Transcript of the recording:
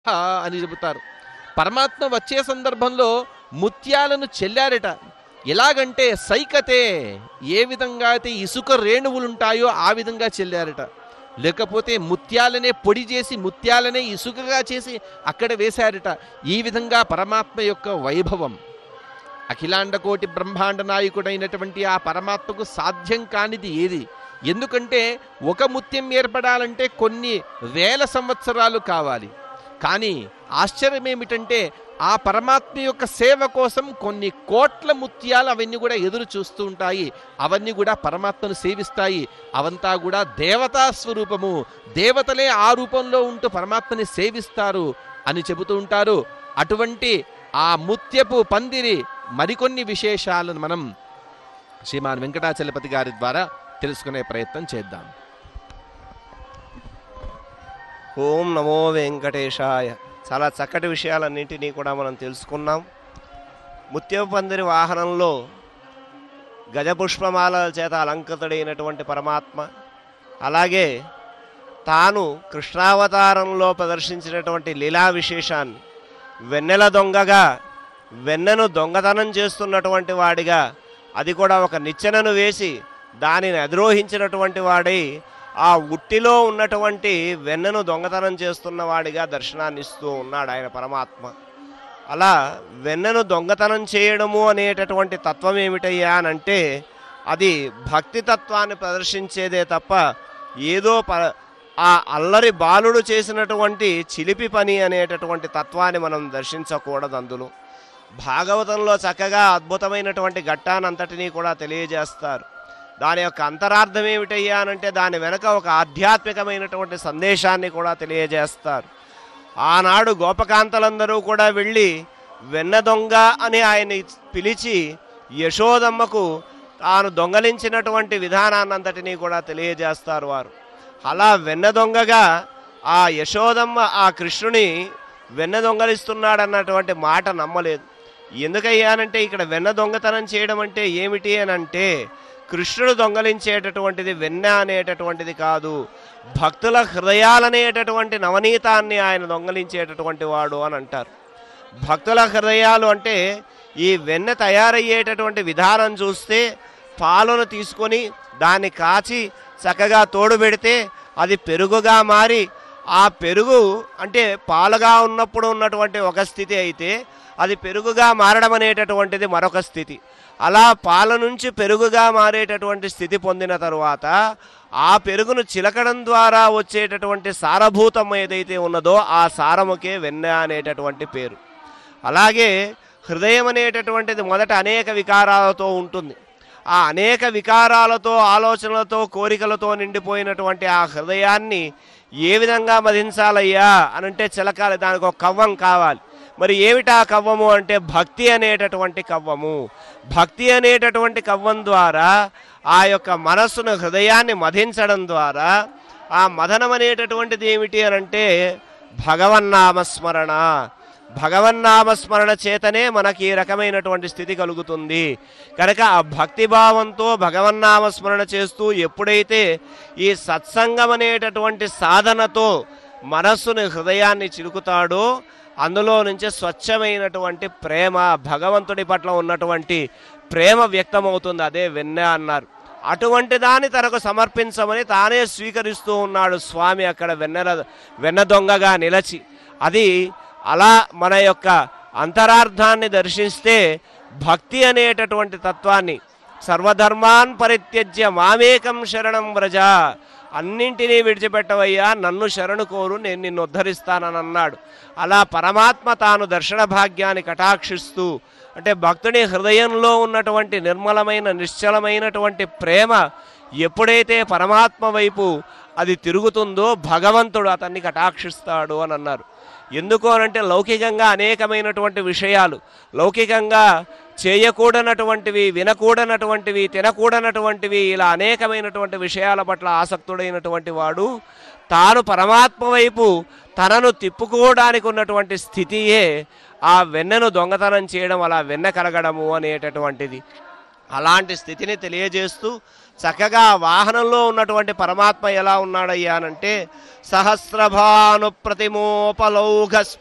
అని చెబుతారు పరమాత్మ వచ్చే సందర్భంలో ముత్యాలను చెల్లారట ఎలాగంటే సైకతే ఏ విధంగా అయితే ఇసుక రేణువులుంటాయో ఆ విధంగా చెల్లారట లేకపోతే ముత్యాలనే పొడి చేసి ముత్యాలనే ఇసుకగా చేసి అక్కడ వేశారట ఈ విధంగా పరమాత్మ యొక్క వైభవం అఖిలాండ కోటి బ్రహ్మాండ నాయకుడైనటువంటి ఆ పరమాత్మకు సాధ్యం కానిది ఏది ఎందుకంటే ఒక ముత్యం ఏర్పడాలంటే కొన్ని వేల సంవత్సరాలు కావాలి కానీ ఆశ్చర్యం ఏమిటంటే ఆ పరమాత్మ యొక్క సేవ కోసం కొన్ని కోట్ల ముత్యాలు అవన్నీ కూడా ఎదురు చూస్తూ ఉంటాయి అవన్నీ కూడా పరమాత్మను సేవిస్తాయి అవంతా కూడా దేవతా స్వరూపము దేవతలే ఆ రూపంలో ఉంటూ పరమాత్మని సేవిస్తారు అని చెబుతూ ఉంటారు అటువంటి ఆ ముత్యపు పందిరి మరికొన్ని విశేషాలను మనం శ్రీమాన్ వెంకటాచలపతి గారి ద్వారా తెలుసుకునే ప్రయత్నం చేద్దాం ఓం నమో వెంకటేశాయ చాలా చక్కటి విషయాలన్నింటినీ కూడా మనం తెలుసుకున్నాం ముత్యపు పందిరి వాహనంలో గజపుష్పమాల చేత అలంకృతుడైనటువంటి పరమాత్మ అలాగే తాను కృష్ణావతారంలో ప్రదర్శించినటువంటి లీలా విశేషాన్ని వెన్నెల దొంగగా వెన్నెను దొంగతనం చేస్తున్నటువంటి వాడిగా అది కూడా ఒక నిచ్చెనను వేసి దానిని అధిరోహించినటువంటి వాడై ఆ ఉట్టిలో ఉన్నటువంటి వెన్నెను దొంగతనం చేస్తున్న వాడిగా దర్శనాన్ని ఇస్తూ ఉన్నాడు ఆయన పరమాత్మ అలా వెన్నెను దొంగతనం చేయడము అనేటటువంటి తత్వం ఏమిటయ్యా అని అంటే అది భక్తి తత్వాన్ని ప్రదర్శించేదే తప్ప ఏదో ప ఆ అల్లరి బాలుడు చేసినటువంటి చిలిపి పని అనేటటువంటి తత్వాన్ని మనం దర్శించకూడదు అందులో భాగవతంలో చక్కగా అద్భుతమైనటువంటి ఘట్టానంతటినీ కూడా తెలియజేస్తారు దాని యొక్క అంతరార్థం ఏమిటయ్యా అనంటే దాని వెనక ఒక ఆధ్యాత్మికమైనటువంటి సందేశాన్ని కూడా తెలియజేస్తారు ఆనాడు గోపకాంతలందరూ కూడా వెళ్ళి వెన్న దొంగ అని ఆయన్ని పిలిచి యశోదమ్మకు తాను దొంగలించినటువంటి విధానాన్నంతటినీ కూడా తెలియజేస్తారు వారు అలా వెన్న దొంగగా ఆ యశోదమ్మ ఆ కృష్ణుని వెన్న దొంగలిస్తున్నాడన్నటువంటి మాట నమ్మలేదు ఎందుకయ్యానంటే ఇక్కడ వెన్న దొంగతనం చేయడం అంటే ఏమిటి అని అంటే కృష్ణుడు దొంగలించేటటువంటిది వెన్న అనేటటువంటిది కాదు భక్తుల హృదయాలనేటటువంటి నవనీతాన్ని ఆయన దొంగలించేటటువంటి వాడు అని అంటారు భక్తుల హృదయాలు అంటే ఈ వెన్న తయారయ్యేటటువంటి విధానం చూస్తే పాలను తీసుకొని దాన్ని కాచి చక్కగా తోడు పెడితే అది పెరుగుగా మారి ఆ పెరుగు అంటే పాలుగా ఉన్నప్పుడు ఉన్నటువంటి ఒక స్థితి అయితే అది పెరుగుగా మారడం అనేటటువంటిది మరొక స్థితి అలా పాల నుంచి పెరుగుగా మారేటటువంటి స్థితి పొందిన తరువాత ఆ పెరుగును చిలకడం ద్వారా వచ్చేటటువంటి సారభూతం ఏదైతే ఉన్నదో ఆ సారముకే వెన్న అనేటటువంటి పేరు అలాగే హృదయం అనేటటువంటిది మొదట అనేక వికారాలతో ఉంటుంది ఆ అనేక వికారాలతో ఆలోచనలతో కోరికలతో నిండిపోయినటువంటి ఆ హృదయాన్ని ఏ విధంగా మదించాలయ్యా అనంటే చిలకాలి దానికి ఒక కవ్వం కావాలి మరి ఏమిటా కవ్వము అంటే భక్తి అనేటటువంటి కవ్వము భక్తి అనేటటువంటి కవ్వం ద్వారా ఆ యొక్క మనస్సును హృదయాన్ని మధించడం ద్వారా ఆ మదనం అనేటటువంటిది ఏమిటి అనంటే భగవన్నామస్మరణ భగవన్నామస్మరణ చేతనే మనకి ఈ రకమైనటువంటి స్థితి కలుగుతుంది కనుక ఆ భక్తిభావంతో భగవన్నామస్మరణ చేస్తూ ఎప్పుడైతే ఈ సత్సంగం అనేటటువంటి సాధనతో మనస్సుని హృదయాన్ని చిలుకుతాడో అందులో నుంచి స్వచ్ఛమైనటువంటి ప్రేమ భగవంతుడి పట్ల ఉన్నటువంటి ప్రేమ వ్యక్తమవుతుంది అదే వెన్న అన్నారు అటువంటి దాన్ని తనకు సమర్పించమని తానే స్వీకరిస్తూ ఉన్నాడు స్వామి అక్కడ వెన్నెల వెన్న దొంగగా నిలచి అది అలా మన యొక్క అంతరార్థాన్ని దర్శిస్తే భక్తి అనేటటువంటి తత్వాన్ని సర్వధర్మాన్ పరిత్యజ్య మామేకం శరణం వ్రజ అన్నింటినీ విడిచిపెట్టవయ్యా నన్ను శరణు కోరు నేను నిన్ను ఉద్ధరిస్తానని అన్నాడు అలా పరమాత్మ తాను దర్శన భాగ్యాన్ని కటాక్షిస్తూ అంటే భక్తుని హృదయంలో ఉన్నటువంటి నిర్మలమైన నిశ్చలమైనటువంటి ప్రేమ ఎప్పుడైతే పరమాత్మ వైపు అది తిరుగుతుందో భగవంతుడు అతన్ని కటాక్షిస్తాడు అని అన్నారు ఎందుకు అనంటే లౌకికంగా అనేకమైనటువంటి విషయాలు లౌకికంగా చేయకూడనటువంటివి వినకూడనటువంటివి తినకూడనటువంటివి ఇలా అనేకమైనటువంటి విషయాల పట్ల ఆసక్తుడైనటువంటి వాడు తాను పరమాత్మ వైపు తనను తిప్పుకోవడానికి ఉన్నటువంటి స్థితియే ఆ వెన్నను దొంగతనం చేయడం అలా వెన్న కలగడము అనేటటువంటిది అలాంటి స్థితిని తెలియజేస్తూ చక్కగా వాహనంలో ఉన్నటువంటి పరమాత్మ ఎలా ఉన్నాడయ్యా అనంటే సహస్రభాను ప్రతిమోపలౌఘ